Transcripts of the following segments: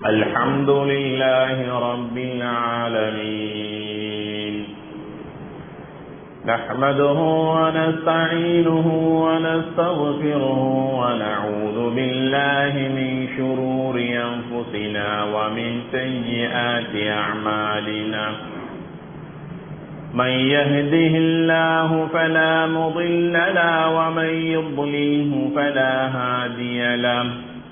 الحمد لله رب العالمين نحمده ونستعينه ونستغفره ونعوذ بالله من شرور أنفسنا ومن سيئات أعمالنا من يهده الله فلا مضل له ومن يضلله فلا هادي له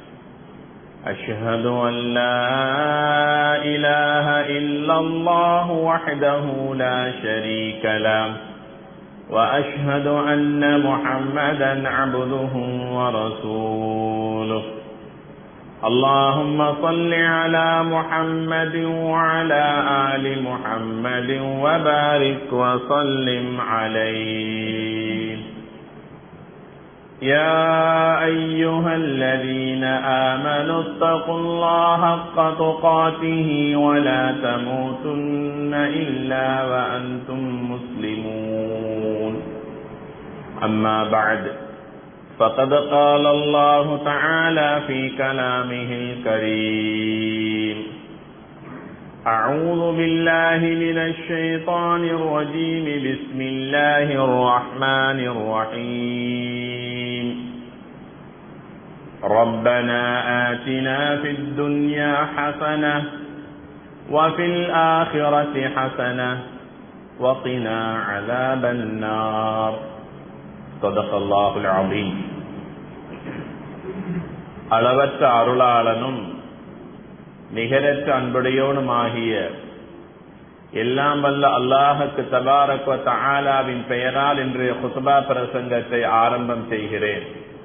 أشهد أن لا إله إلا الله وحده لا شريك له وأشهد أن محمدا عبده ورسوله اللهم صل على محمد وعلى آل محمد وبارك وسلم عليه يا أيها الذين آمنوا اتقوا الله حق تقاته ولا تموتن إلا وأنتم مسلمون أما بعد فقد قال الله تعالى في كلامه الكريم أعوذ بالله من الشيطان الرجيم بسم الله الرحمن الرحيم ربنا آتنا في الدنيا حسنة وفي الآخرة حسنة وقنا عذاب النار صدق الله العظيم அளவற்ற அருளாளனும் நிகரற்ற அன்புடையோனுமாகிய எல்லாம் வல்ல அல்லாஹுக்கு தபாரக்வ தஆலாவின் பெயரால் இன்றைய குசுபா பிரசங்கத்தை ஆரம்பம் செய்கிறேன்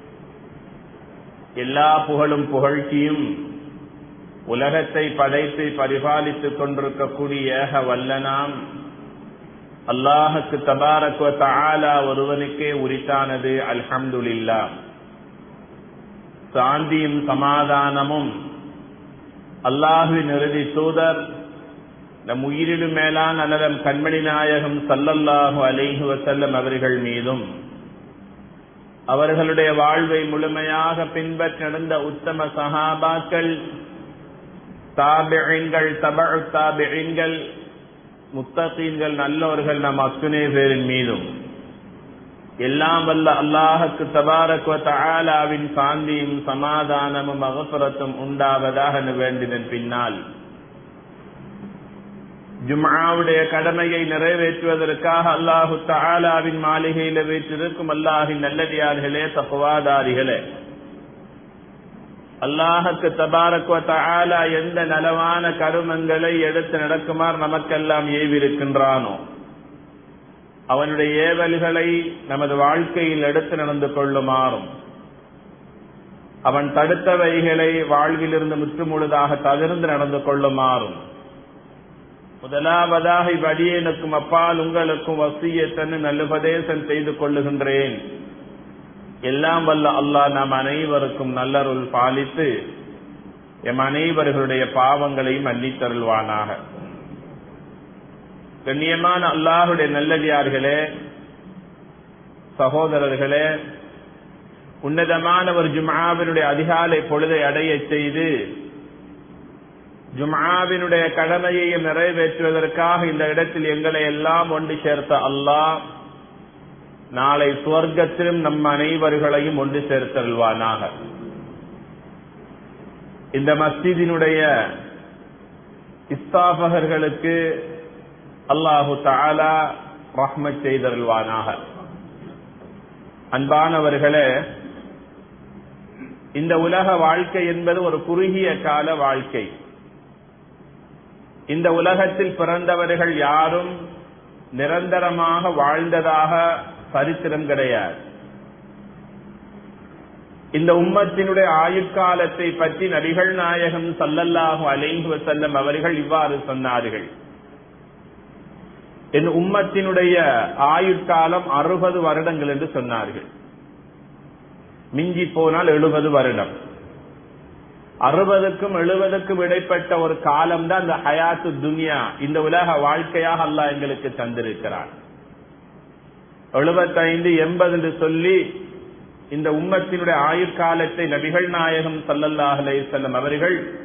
எல்லா புகழும் புகழ்ச்சியும் உலகத்தை படைத்து பரிபாலித்துக் கொண்டிருக்கக்கூடிய ஏக வல்லனாம் அல்லாஹுக்கு தபாரக்வ தஆலா ஒருவனுக்கே உரித்தானது அல்ஹம்துலில்லா சாந்தியும் சமாதானமும் அல்லாஹுவின் இறுதி தூதர் நம் உயிரிலும் மேலான் அல்லதம் கண்மணி நாயகம் சல்லல்லாஹு அலைஹு வசல்லம் அவர்கள் மீதும் அவர்களுடைய வாழ்வை முழுமையாக பின்பற்றி நடந்த உத்தம சஹாபாக்கள் தாபிகள் தபு தாபிகள் முத்தகீன்கள் நல்லவர்கள் நம் அத்துணை பேரின் மீதும் எல்லாம் வல்ல அல்லாஹுக்கு தபாரக்வ தஆலாவின் சாந்தியும் சமாதானமும் அகசுரத்தும் உண்டாவதாக வேண்டினன் பின்னால் ஜும்ஆவுடைய கடமையை நிறைவேற்றுவதற்காக அல்லாஹு தஆலாவின் மாளிகையில் வீற்றிருக்கும் அல்லாஹின் நல்லடியார்களே தப்புவாதாரிகளே அல்லாஹுக்கு தபாரக்வ தஆலா எந்த நலவான கருமங்களை எடுத்து நடக்குமாறு நமக்கெல்லாம் ஏவிருக்கின்றானோ அவனுடைய ஏவல்களை நமது வாழ்க்கையில் எடுத்து நடந்து கொள்ளுமாறும் அவன் தடுத்தவைகளை வாழ்விலிருந்து முற்றுமுழுதாக தவிர்ந்து நடந்து கொள்ளுமாறும் முதலாவதாக இவ்வடியனுக்கும் அப்பால் உங்களுக்கும் வசியத்தன்னு நல்லுபதேசம் செய்து கொள்ளுகின்றேன் எல்லாம் வல்ல அல்லாஹ் நாம் அனைவருக்கும் நல்லருள் பாலித்து எம் அனைவர்களுடைய பாவங்களையும் மன்னித்தருள்வானாக கண்ணியமான அல்லாஹுடைய நல்லடியார்களே சகோதரர்களே உன்னதமான ஒரு ஜும்ஆவினுடைய அதிகாலை பொழுதை அடைய செய்து ஜும்ஆவினுடைய கடமையை நிறைவேற்றுவதற்காக இந்த இடத்தில் எங்களை எல்லாம் ஒன்று சேர்த்த அல்லாஹ் நாளை சுவர்க்கத்திலும் நம் அனைவர்களையும் ஒன்று சேர்த்தல்வானாக இந்த மஸ்ஜிதினுடைய இஸ்தாபகர்களுக்கு அல்லாஹு தாலா ரஹ்மத் செய்தருள்வானாக அன்பானவர்களே இந்த உலக வாழ்க்கை என்பது ஒரு குறுகிய கால வாழ்க்கை இந்த உலகத்தில் பிறந்தவர்கள் யாரும் நிரந்தரமாக வாழ்ந்ததாக சரித்திரம் கிடையாது இந்த உம்மத்தினுடைய ஆயுட்காலத்தை பற்றி நபிகள் நாயகம் சல்லல்லாஹு அலைஹி வசல்லம் அவர்கள் இவ்வாறு சொன்னார்கள் என் உம்மத்தினுடைய ஆயுட்காலம் அறுபது வருடங்கள் என்று சொன்னார்கள் மிஞ்சி போனால் எழுபது வருடம் அறுபதுக்கும் எழுபதுக்கும் இடைப்பட்ட ஒரு காலம் தான் இந்த ஹயாத்து துனியா இந்த உலக வாழ்க்கையாக அல்லாஹ் எங்களுக்கு தந்திருக்கிறார் எழுபத்தைந்து எண்பது என்று சொல்லி இந்த உம்மத்தினுடைய ஆயுட்காலத்தை நபிகள் நாயகம் சல்லல்லாஹ் அலைஹி வஸல்லம் அவர்கள்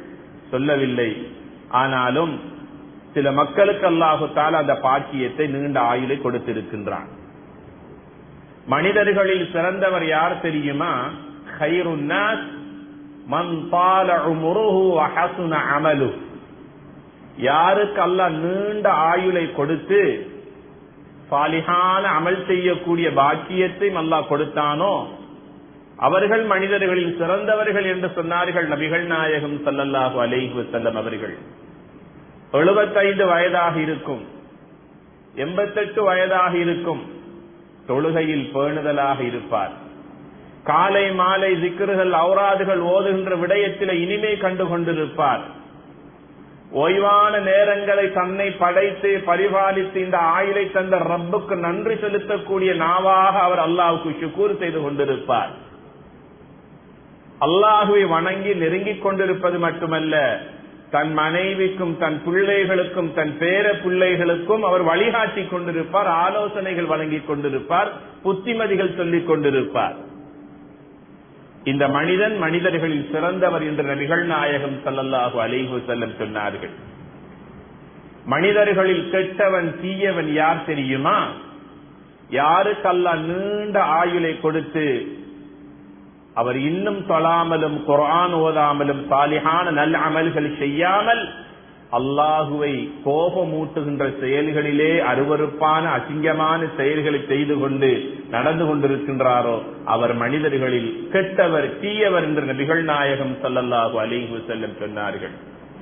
சொல்லவில்லை ஆனாலும் சில மக்களுக்கு அல்லாஹுத்தால் அந்த பாக்கியத்தை நீண்ட ஆயுளை கொடுத்திருக்கின்றான் மனிதர்களில் சிறந்தவர் யார் தெரியுமா ஹைருன்னாஸ் மன் பால உமுருஹு வஹசுன அமலு யாருக்கு அல்லாஹ் நீண்ட ஆயுளை கொடுத்து சாலிஹான அமல் செய்யக்கூடிய பாக்கியத்தை அல்லாஹ் கொடுத்தானோ அவர்கள் மனிதர்களில் சிறந்தவர்கள் என்று சொன்னார்கள் நபிகள் நாயகம் சல்லல்லாஹு அலைஹி வஸல்லம் அவர்கள் எழுபத்தைந்து வயதாக இருக்கும் எண்பத்தெட்டு வயதாக இருக்கும் தொழுகையில் பேணுதலாக இருப்பார் காலை மாலை திக்ருகள் ஔராதுகள் ஓதுகின்ற விடயத்தில் இனிமை கண்டு கொண்டிருப்பார் ஓய்வான நேரங்களை தன்னை படைத்து பரிபாலித்து இந்த ஆயுளை தந்த ரப்புக்கு நன்றி செலுத்தக்கூடிய நாவாக அவர் அல்லாஹுக்கு சுக்கூர் செய்து கொண்டிருப்பார் அல்லாஹுவை வணங்கி நெருங்கிக் கொண்டிருப்பது மட்டுமல்ல தன் மனைவிக்கும் தன் பிள்ளைகளுக்கும் தன் பேர பிள்ளைகளுக்கும் அவர் வழிகாட்டி கொண்டிருப்பார் ஆலோசனைகள் வழங்கிக் கொண்டிருப்பார் புத்திமதிகள் சொல்லிக் கொண்டிருப்பார் இந்த மனிதன் மனிதர்களில் சிறந்தவர் என்று நபிகள் நாயகம் சல்லல்லாஹு அலைஹு செல்லம் சொன்னார்கள் மனிதர்களில் கெட்டவன் தீயவன் யார் தெரியுமா யாருக்கல்ல நீண்ட ஆயுளை கொடுத்து அவர் இன்னும் தொழாமலும் குரான் ஓதாமலும் சாலிஹான நல்ல அமல்கள் செய்யாமல் அல்லாஹுவை கோபமூட்டுகின்ற செயல்களிலே அருவறுப்பான அசிங்கமான செயல்களை செய்து கொண்டு நடந்து கொண்டிருக்கின்றாரோ அவர் மனிதர்களில் கெட்டவர் தீயவர் என்று நபிகள் நாயகம் சல்லல்லாஹு அலிஹு செல்லம் சொன்னார்கள்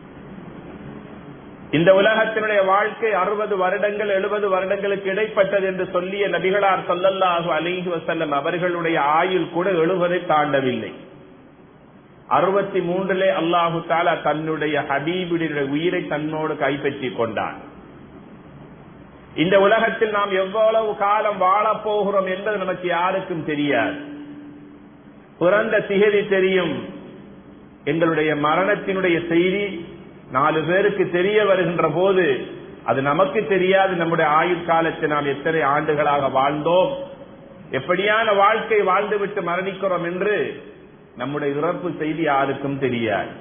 இந்த உலகத்தினுடைய வாழ்க்கை அறுபது வருடங்கள் எழுபது வருடங்களுக்கு இடைப்பட்டது என்று சொல்லிய நபிகளார் சொல்லல்லாஹு அலிஹி வசல்லம் அவர்களுடைய ஆயுள் கூட எழுபதை தாண்டவில்லை அறுபத்தி மூன்றிலே அல்லாஹு தாலா தன்னுடைய ஹபீபுடைய உயிரை தன்னோடு கைப்பற்றி கொண்டான் இந்த உலகத்தில் நாம் எவ்வளவு காலம் வாழப் போகிறோம் என்பது நமக்கு யாருக்கும் தெரியாது பிறந்த திகதி தெரியும் எங்களுடைய மரணத்தினுடைய செய்தி நாலு பேருக்கு தெரிய வருகின்ற போது அது நமக்கு தெரியாது நம்முடைய ஆயுட்காலத்தை நாம் எத்தனை ஆண்டுகளாக வாழ்ந்தோம் எப்படியான வாழ்க்கை வாழ்ந்துவிட்டு மரணிக்கிறோம் என்று நம்முடைய இறப்பு செய்தி யாருக்கும் தெரியாது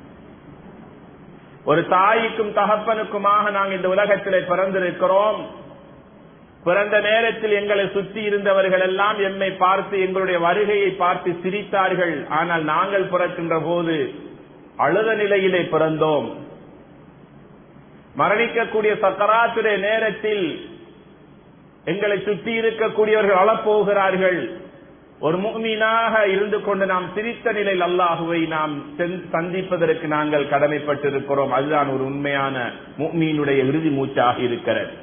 ஒரு தாய்க்கும் தகப்பனுக்குமாக நாங்கள் இந்த உலகத்திலே பிறந்திருக்கிறோம் பிறந்த நேரத்தில் எங்களை சுற்றி இருந்தவர்கள் எல்லாம் எம்மை பார்த்து எங்களுடைய வருகையை பார்த்து சிரித்தார்கள் ஆனால் நாங்கள் பிறக்கின்ற போது அழுத நிலையிலே பிறந்தோம் மரணிக்கக்கூடிய சக்கராத்துடைய நேரத்தில் எங்களை சுற்றி இருக்கக்கூடியவர்கள் அழப்போகிறார்கள் ஒரு முக்மீனாக இருந்து கொண்டு நாம் சிரித்த நிலையில் அல்லாஹுவை நாம் சந்திப்பதற்கு நாங்கள் கடமைப்பட்டிருக்கிறோம் அதுதான் ஒரு உண்மையான முக்மீனுடைய இறுதி மூச்சாக இருக்கிறது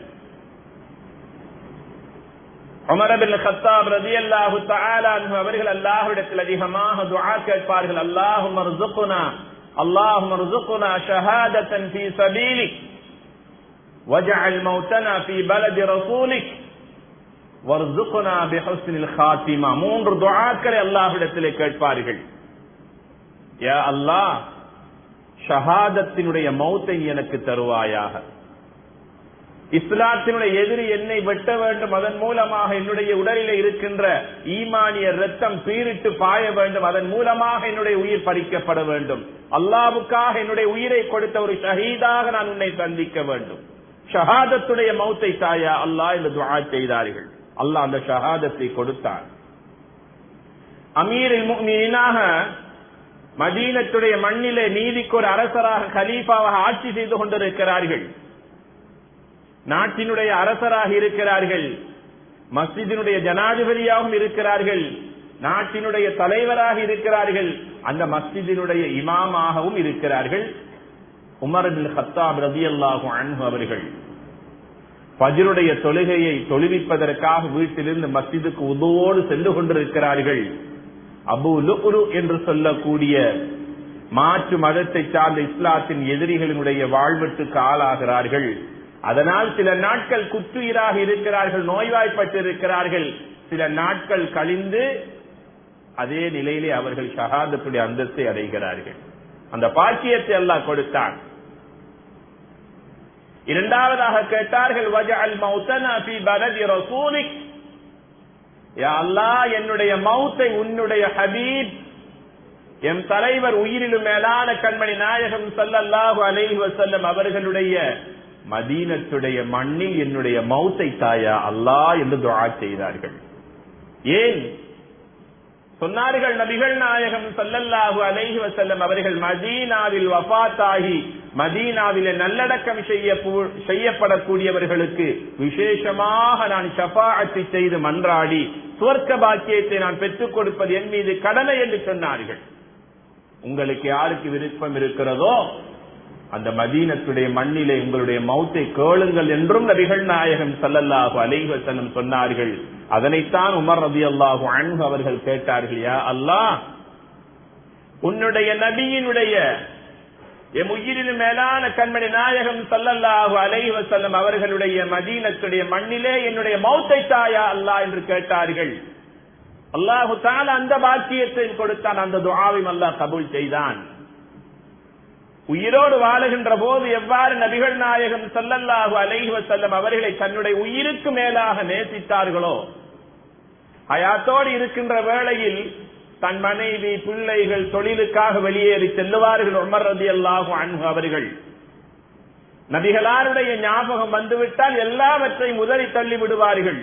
உமரபின் கத்தாப் ரதி அல்லாஹு அவர்கள் அல்லாஹுடத்தில் அதிகமாக துஆ கேட்பார்கள் அல்லாஹும் மர்சுக்குனா அல்லாஹும் மர்சுக்குனா ஷஹாதத்தன் ஃபீ சபீலிக் وجعل موتنا في بلد رسولك வர்சுகுனா பிஹஸ்னில் காத்திமா மூன்று துஆக்களை அல்லாஹ்விடத்திலே கேட்பார்கள் யா அல்லாஹ் ஷஹாதத்தினுடைய மௌத்தை எனக்கு தருவாயாக இஸ்லாத்தினுடைய எதிரி என்னை வெட்ட வேண்டும் அதன் மூலமாக என்னுடைய உடலில் இருக்கின்ற ஈமானிய ரத்தம் பீரிட்டு பாய வேண்டும் அதன் மூலமாக என்னுடைய உயிர் பறிக்கப்பட வேண்டும் அல்லாவுக்காக என்னுடைய உயிரை கொடுத்த ஒரு ஷஹீதாக நான் உன்னை சந்திக்க வேண்டும் ஷஹாதத்துடைய மௌத்தை தாயா அல்லாஹ் இந்த துஆ செய்தார்கள் அல்லாஹ் அந்த ஷஹாதத்தை கொடுத்தான் அமீரில் முக்மீனாக மதீனத்துடைய மண்ணிலே நீதிக்கு ஒரு அரசராக கலீஃபாவாக ஆட்சி செய்து கொண்டிருக்கிறார்கள் நாட்டினுடைய அரசராக இருக்கிறார்கள் மஸ்ஜிதினுடைய ஜனாதிபதியாகவும் இருக்கிறார்கள் நாட்டினுடைய தலைவராக இருக்கிறார்கள் அந்த மஸ்ஜிதினுடைய இமாமாகவும் இருக்கிறார்கள் உமர் பின் ஹத்தாப் ரதி அல்லாஹு அன்பு அவர்கள் பஜருடைய தொழுகையை தொழுவிப்பதற்காக வீட்டிலிருந்து மஸ்ஜிதுக்கு உதவோடு சென்று கொண்டிருக்கிறார்கள் அபு லுகுரு என்று சொல்லக்கூடிய மாற்று மதத்தை சார்ந்த இஸ்லாத்தின் எதிரிகளினுடைய வாழ்வெட்டுக்கு ஆளாகிறார்கள் அதனால் சில நாட்கள் குற்றுயிராக இருக்கிறார்கள் நோய்வாய்ப்பட்டு இருக்கிறார்கள் சில நாட்கள் கழிந்து அதே நிலையிலே அவர்கள் ஷஹாதத்துடைய அந்தஸ்தை அடைகிறார்கள் அந்த பாக்கியத்தை எல்லாம் கொடுத்தான் இரண்டாவதாக கேட்டார்கள் வஜஅல் மௌத்தனா ஃபீ பலதி ரசூலிக் யா அல்லாஹ் என்னுடைய மௌத்தை உன்னுடைய ஹபீப் எம் தலைவர் உயிரிலும் மேலான கண்மணி நாயகம் ஸல்லல்லாஹு அலைஹி வஸல்லம் அவர்களுடைய மதீனத்துடைய மண்ணில் என்னுடைய மௌத்தை தாயா அல்லாஹ் என்று துஆ செய்தார்கள் ஏன் சொன்னார்கள் நபிகள் நாயகம் ஸல்லல்லாஹு அலைஹி வஸல்லம் அவர்கள் மதீனாவில் வஃபாத்தாகி மதீனாவிலே நல்லடக்கம் செய்ய செய்யப்படக்கூடியவர்களுக்கு விசேஷமாக நான் ஷஃபாஅத்தை செய்து மன்றாடி சுவர்க்க பாக்கியத்தை நான் பெற்றுக் கொடுப்பது என் மீது கடமை என்று சொன்னார்கள் உங்களுக்கு யாருக்கு விருப்பம் இருக்கிறதோ அந்த மதீனத்துடைய மண்ணிலே உங்களுடைய மௌத்தை கேளுங்கள் என்றும் நபிகள் நாயகம் ஸல்லல்லாஹு அலைஹி வஸல்லம் சொன்னார்கள் அதனைத்தான் உமர் ரலியல்லாஹு அன்ஹு அவர்கள் கேட்டார்கள் யா அல்லாஹ் உன்னுடைய நபியினுடைய எம் உயிரின் மேலான கண்மணி நாயகம் ஸல்லல்லாஹு அலைஹி வஸல்லம் அவர்களுடைய மதீனத்துடைய மண்ணிலே என்னுடைய மௌத்தை தாயா அல்லாஹ் என்று கேட்டார்கள் அல்லாஹு தால அந்த பாக்கியத்தை கொடுத்தான் அந்த துஆவையும் அல்லாஹ் கபூல் செய்தான் உயிரோடு வாழுகின்ற போது எவ்வாறு நபிகள் நாயகம் ஸல்லல்லாஹு அலைஹி வஸல்லம் அவர்களை தன்னுடைய உயிருக்கு மேலாக நேசித்தார்களோ ஹயாத்தோடு இருக்கின்ற வேளையில் தன் மனைவி பிள்ளைகள் தொழிலுக்காக வெளியேறி செல்லுவார்கள் உமர் ரலியல்லாஹு அன்ஹு அவர்கள் நபிகளாருடைய ஞாபகம் வந்துவிட்டால் எல்லாவற்றையும் உதறி தள்ளி விடுவார்கள்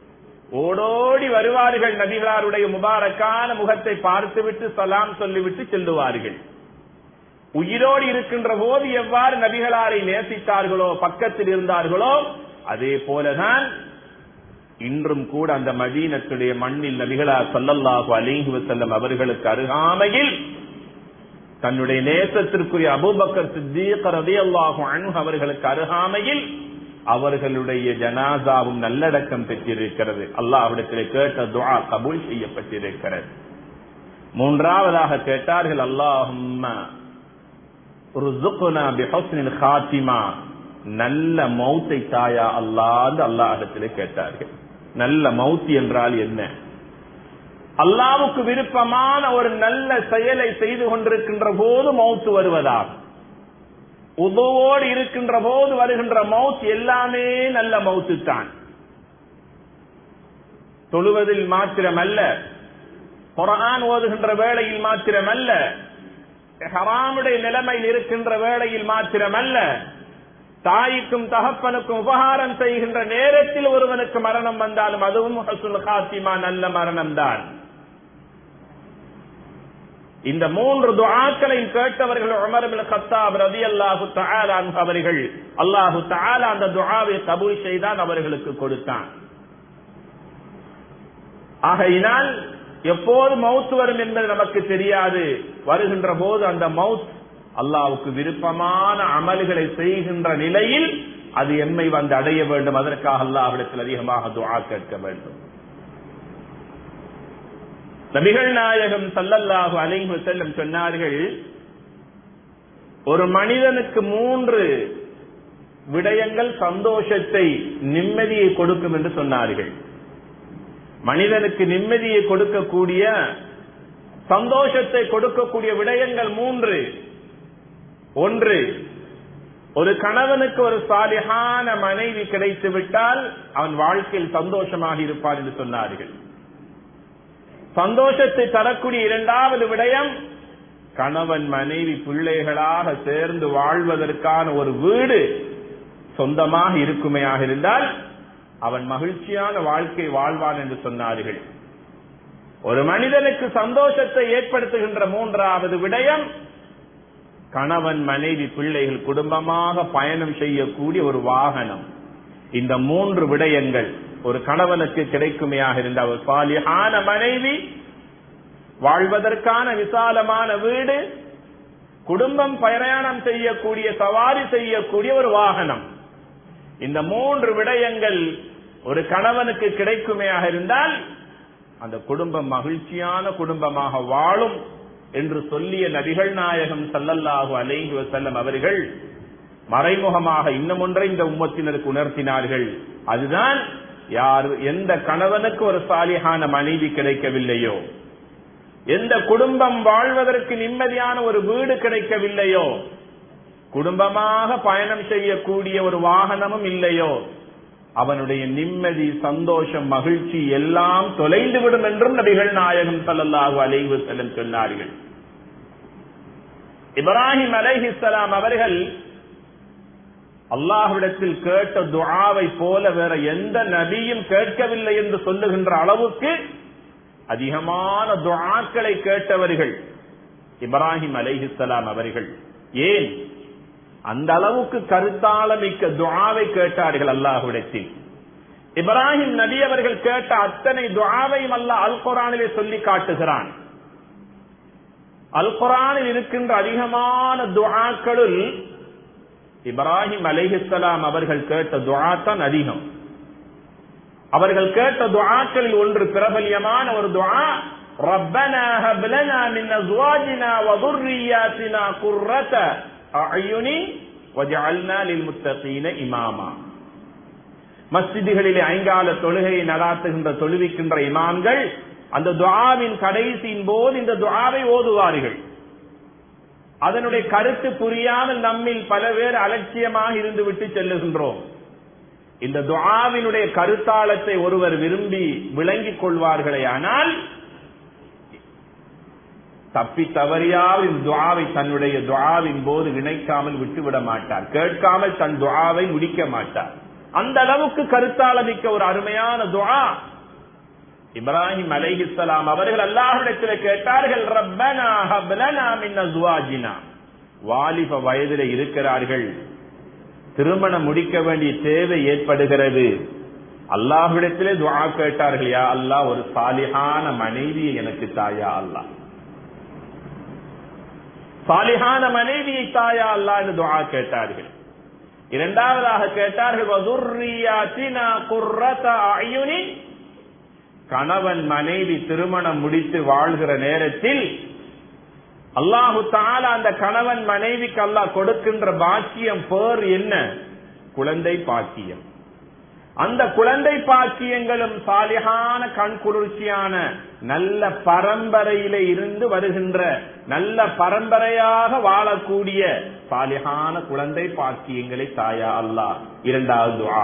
ஓடோடி வருவார்கள் நபிகளாருடைய முபாரக்கான முகத்தை பார்த்துவிட்டு சலாம் சொல்லிவிட்டு செல்லுவார்கள் உயிரோடு இருக்கின்ற போது எவ்வாறு நபிகளாரை நேசித்தார்களோ பக்கத்தில் இருந்தார்களோ அதே போலதான் இன்றும் கூட அந்த மதீனத்துடைய மண்ணில் நபிகளார் சொல்லல்லாஹு அலிஹி வசல்லம் அவர்களுக்கு அருகாமையில் தன்னுடைய நேசத்திற்குரிய அபூபக்கர் சித்தீக் ரலியல்லாஹு அன்ஹு அவர்களுக்கு அருகாமையில் அவர்களுடைய ஜனாசாவும் நல்லடக்கம் பெற்றிருக்கிறது அல்லாஹ் அவரிடத்தில் கேட்ட துஆ கபூல் செய்யப்பட்டிருக்கிறது மூன்றாவதாக கேட்டார்கள் அல்லாஹும்ம ருசுக்னா பிஹுஸ்னில் காத்திமா நல்ல மௌத்தை தாயா அல்லாது அல்லாஹிடத்திலே கேட்டார்கள் நல்ல மௌத் என்றால் என்ன அல்லாவுக்கு விருப்பமான ஒரு நல்ல செயலை செய்து கொண்டிருக்கின்ற போது மௌத்து வருவதாகும் உதவோடு இருக்கின்ற போது வருகின்ற மவுத் எல்லாமே நல்ல மவுத்து தான் தொழுவதில் மாத்திரமல்ல குரான் ஓதுகின்ற வேளையில் மாத்திரமல்ல ஹராமுடைய நிலைமையில் இருக்கின்ற வேளையில் மாத்திரமல்ல தாய்க்கும் தகப்பனுக்கும் உபகாரம் செய்கின்ற நேரத்தில் ஒருவனுக்கு மரணம் வந்தாலும் அதுவும் ஹசுல் காத்திமா நல்ல மரணம் தான் இந்த மூன்று துஆக்களை கேட்டவர்கள் உமர் பின் கத்தாப் ரலியல்லாஹு தஆலா அன்ஹு அவர்கள் அல்லாஹு தஆலா அந்த துஆவை கபூல் செய்தான் அவர்களுக்கு கொடுத்தான் ஆகையினால் எப்போது மவுத் வரும் என்பது நமக்கு தெரியாது வருகின்ற போது அந்த மவுத் அல்லாவுக்கு விருப்பமான அமல்களை செய்கின்ற நிலையில் அது எம்மை வந்து அடைய வேண்டும் அதற்காக அல்லாஹ்விடத்தில் அதிகமாக துஆ கேட்க வேண்டும் நபிகள் நாயகம் சல்லல்லாஹு அலைஹி வஸல்லம் சொன்னார்கள் ஒரு மனிதனுக்கு மூன்று விடயங்கள் சந்தோஷத்தை நிம்மதியை கொடுக்கும் என்று சொன்னார்கள் மனிதனுக்கு நிம்மதியை கொடுக்கக்கூடிய சந்தோஷத்தை கொடுக்கக்கூடிய விடயங்கள் மூன்று ஒன்று ஒரு கணவனுக்கு ஒரு சாலிஹான மனைவி கிடைத்து விட்டால் அவன் வாழ்க்கையில் சந்தோஷமாக இருப்பான் என்று சொன்னார்கள் சந்தோஷத்தை தரக்கூடிய இரண்டாவது விடயம் கணவன் மனைவி பிள்ளைகளாக சேர்ந்து வாழ்வதற்கான ஒரு வீடு சொந்தமாக இருக்குமையாக இருந்தால் அவன் மகிழ்ச்சியான வாழ்க்கை வாழ்வான் என்று சொன்னார்கள் ஒரு மனிதனுக்கு சந்தோஷத்தை ஏற்படுத்துகின்ற மூன்றாவது விடயம் கணவன் மனைவி பிள்ளைகள் குடும்பமாக பயணம் செய்யக்கூடிய ஒரு வாகனம் இந்த மூன்று விடயங்கள் ஒரு கணவனுக்கு கிடைக்குமையாக இருந்த ஒரு சாலியான மனைவி வாழ்வதற்கான விசாலமான வீடு குடும்பம் பிரயாணம் செய்யக்கூடிய சவாரி செய்யக்கூடிய ஒரு வாகனம் இந்த மூன்று விடயங்கள் ஒரு கணவனுக்கு கிடைக்குமையாக இருந்தால் அந்த குடும்பம் மகிழ்ச்சியான குடும்பமாக வாழும் என்று சொல்லிய நபிகள் நாயகம் சல்லல்லாஹு அலைஹி வசல்லம் அவர்கள் மறைமுகமாக இன்னும் ஒன்றை இந்த உம்மத்தினருக்கு உணர்த்தினார்கள் அதுதான் யார் எந்த கணவனுக்கு ஒரு சாலிகான மனைவி கிடைக்கவில்லையோ எந்த குடும்பம் வாழ்வதற்கு நிம்மதியான ஒரு வீடு கிடைக்கவில்லையோ குடும்பமாக பயணம் செய்யக்கூடிய ஒரு வாகனமும் இல்லையோ அவனுடைய நிம்மதி சந்தோஷம் மகிழ்ச்சி எல்லாம் தொலைந்து விடும் என்றும் நபிகள் நாயகம் சல்லல்லாஹு அலைஹி வஸல்லம் சொன்னார்கள் இப்ராஹிம் அலைஹிஸ்ஸலாம் அவர்கள் அல்லாஹ்விடத்தில் கேட்ட துஆவை போல வேற எந்த நபியும் கேட்கவில்லை என்று சொல்லுகின்ற அளவுக்கு அதிகமான துஆக்களை கேட்டவர்கள் இப்ராஹிம் அலைஹிஸ்ஸலாம் அவர்கள் ஏன் அந்த அளவுக்கு கருத்தாளமிக்க துஆவை கேட்டார்கள் அல்லாஹ்விடத்தில் இப்ராஹிம் நபி அவர்கள் கேட்ட அத்தனை துஆவையும் அல்லாஹ் அல் குரானிலே சொல்லி காட்டுகிறான் அல் குரானில் இருக்கின்ற அதிகமான துஆக்களுள் இப்ராஹிம் அலைஹிஸ்ஸலாம் அவர்கள் கேட்ட துஆ தான் அதிகம் அவர்கள் கேட்ட துஆக்களில் ஒன்று பிரபல்யமான ஒரு துஆ ربنا هب لنا من ازواجنا وذرياتنا قرة اعين وجعلنا للمتقين اماما மஸ்ஜிதுகளிலே ஐங்கால தொழுகையை நடாத்துகின்ற தொழுவிக்கின்ற இமாம்கள் அந்த துஆவின் கடைசியின் போது இந்த துஆவை ஓதுவார்கள் அதனுடைய கருத்து புரியாமல் நம்மில் பல பேர் அலட்சியமாக இருந்து விட்டு செல்லுகின்றோம் இந்த துஆவினுடைய கருத்தாளத்தை ஒருவர் விரும்பி விளங்கிக் கொள்வார்களே ஆனால் தப்பி தவறியால் இந்த துஆவை தன்னுடைய துஆவின் போது இணைக்காமல் விட்டுவிட மாட்டார் கேட்காமல் தன் துஆவை முடிக்க மாட்டார் அந்த அளவுக்கு கருத்தாளமிக்க ஒரு அருமையான துஆ இப்ராஹிம் அலைஹிஸ்ஸலாம் அவர்கள் அல்லாஹ்விடத்தில் கேட்டார்கள் ரப்பனா ஹப் லனா மின் அஸ்வாஜினா வாலிப வயதிலே இருக்கிறார்கள் திருமணம் முடிக்க வேண்டிய தேவை ஏற்படுகிறது அல்லாஹ்விடத்திலே துஆ கேட்டார்கள் யா அல்லாஹ் ஒரு சாலிஹான மனைவியை எனக்கு தாயா அல்லாஹ் சாலிஹான மனைவியை தாயா அல்லாஹ் என்று துஆ கேட்டார்கள் இரண்டாவதாக கேட்டார்கள் வதுர்ரியாத்தினா குர்ரத அயுனி கணவன் மனைவி திருமணம் முடித்து வாழ்கிற நேரத்தில் அல்லாஹு தாலா அந்த கணவன் மனைவிக்கு அல்லாஹ் கொடுக்கின்ற பாக்கியம் பேர் என்ன குழந்தை பாக்கியம் அந்த குழந்தை பாக்கியங்களும் சாலிகான கண் குளிர்ச்சியான நல்ல பரம்பரையில இருந்து வருகின்ற நல்ல பரம்பரையாக வாழக்கூடிய சாலிகான குழந்தை பாக்கியங்களை தாயா அல்லாஹ் இரண்டாவது துஆ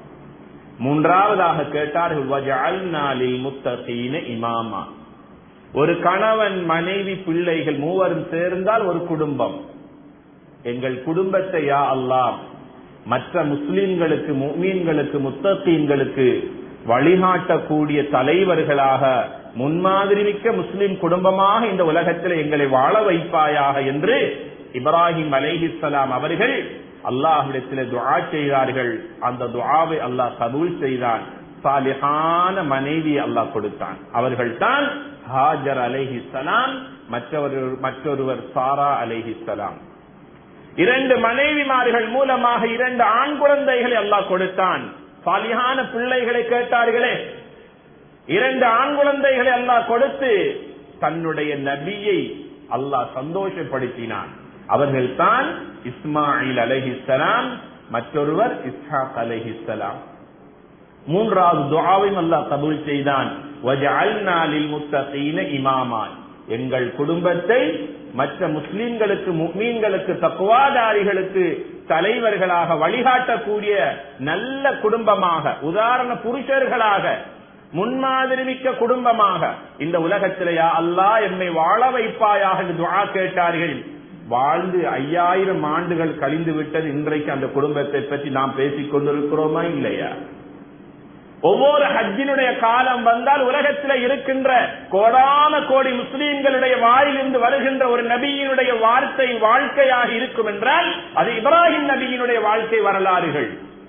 மூன்றாவதாக கேட்டார்கள் வஜஅல்னா லில் முத்தகீன இமாமா ஒரு கணவன் மனைவி பிள்ளைகள் மூவரும் சேர்ந்தால் ஒரு குடும்பம் எங்கள் குடும்பத்தை யா அல்லாம் மற்ற முஸ்லிம்களுக்கு முமீன்களுக்கு முத்தகீன்களுக்கு வழிகாட்டக்கூடிய தலைவர்களாக முன்மாதிரிமிக்க முஸ்லிம் குடும்பமாக இந்த உலகத்தில் எங்களை வாழ வைப்பாயாக என்று இப்ராஹிம் அலைஹிஸ்ஸலாம் அவர்கள் அல்லாஹ்விடத்தில் துஆ செய்தார்கள் அந்த துஆவை அல்லாஹ் கபூல் செய்தான் சாலிஹான மனைவி அல்லாஹ் கொடுத்தான் அவர்கள் தான் ஹாஜர் அலைஹிஸ்ஸலாம் மற்றவர் மற்றொருவர் சாரா அலைஹிஸ்ஸலாம் இரண்டு மனைவிமார்கள் மூலமாக இரண்டு ஆண் குழந்தைகளை அல்லாஹ் கொடுத்தான் சாலிஹான பிள்ளைகளை கேட்டார்களே இரண்டு ஆண் குழந்தைகளை அல்லாஹ் கொடுத்து தன்னுடைய நபியை அல்லாஹ் சந்தோஷப்படுத்தினான் அவர்கள் தான் இஸ்மாயில் அலஹிஸ்லாம் மற்றொருவர் இஸ்ஹாக் அலஹிஸ்லாம் மூன்றாவது துஆவையும் அல்லாஹ் கபூல் செய்தான் வஜஅல்னா லில் முத்தகீன இமாமா எங்கள் குடும்பத்தை மற்ற முஸ்லிம்களுக்கு முக்மீன்களுக்கு தக்குவாதாரிகளுக்கு தலைவர்களாக வழிகாட்டக்கூடிய நல்ல குடும்பமாக உதாரண புருஷர்களாக முன்மாதிரிமிக்க குடும்பமாக இந்த உலகத்திலேயா அல்லாஹ் என்னை வாழ வைப்பாயாக என்று துஆ கேட்டார்கள் வாழ்ந்து ஐயாயிரம் ஆண்டுகள் கழிந்து விட்டது இன்றைக்கு அந்த குடும்பத்தை பற்றி நாம் பேசிக் கொண்டிருக்கிறோமா இல்லையா ஒவ்வொரு ஹஜ்ஜினுடைய காலம் வந்தால் உலகத்தில் இருக்கின்ற கோடான கோடி முஸ்லீம்களுடைய வாயிலிருந்து வருகின்ற ஒரு நபியினுடைய வார்த்தை வாழ்க்கையாக இருக்கும் என்றால் அது இப்ராஹிம் நபியினுடைய வாழ்க்கை வரலாறுகள்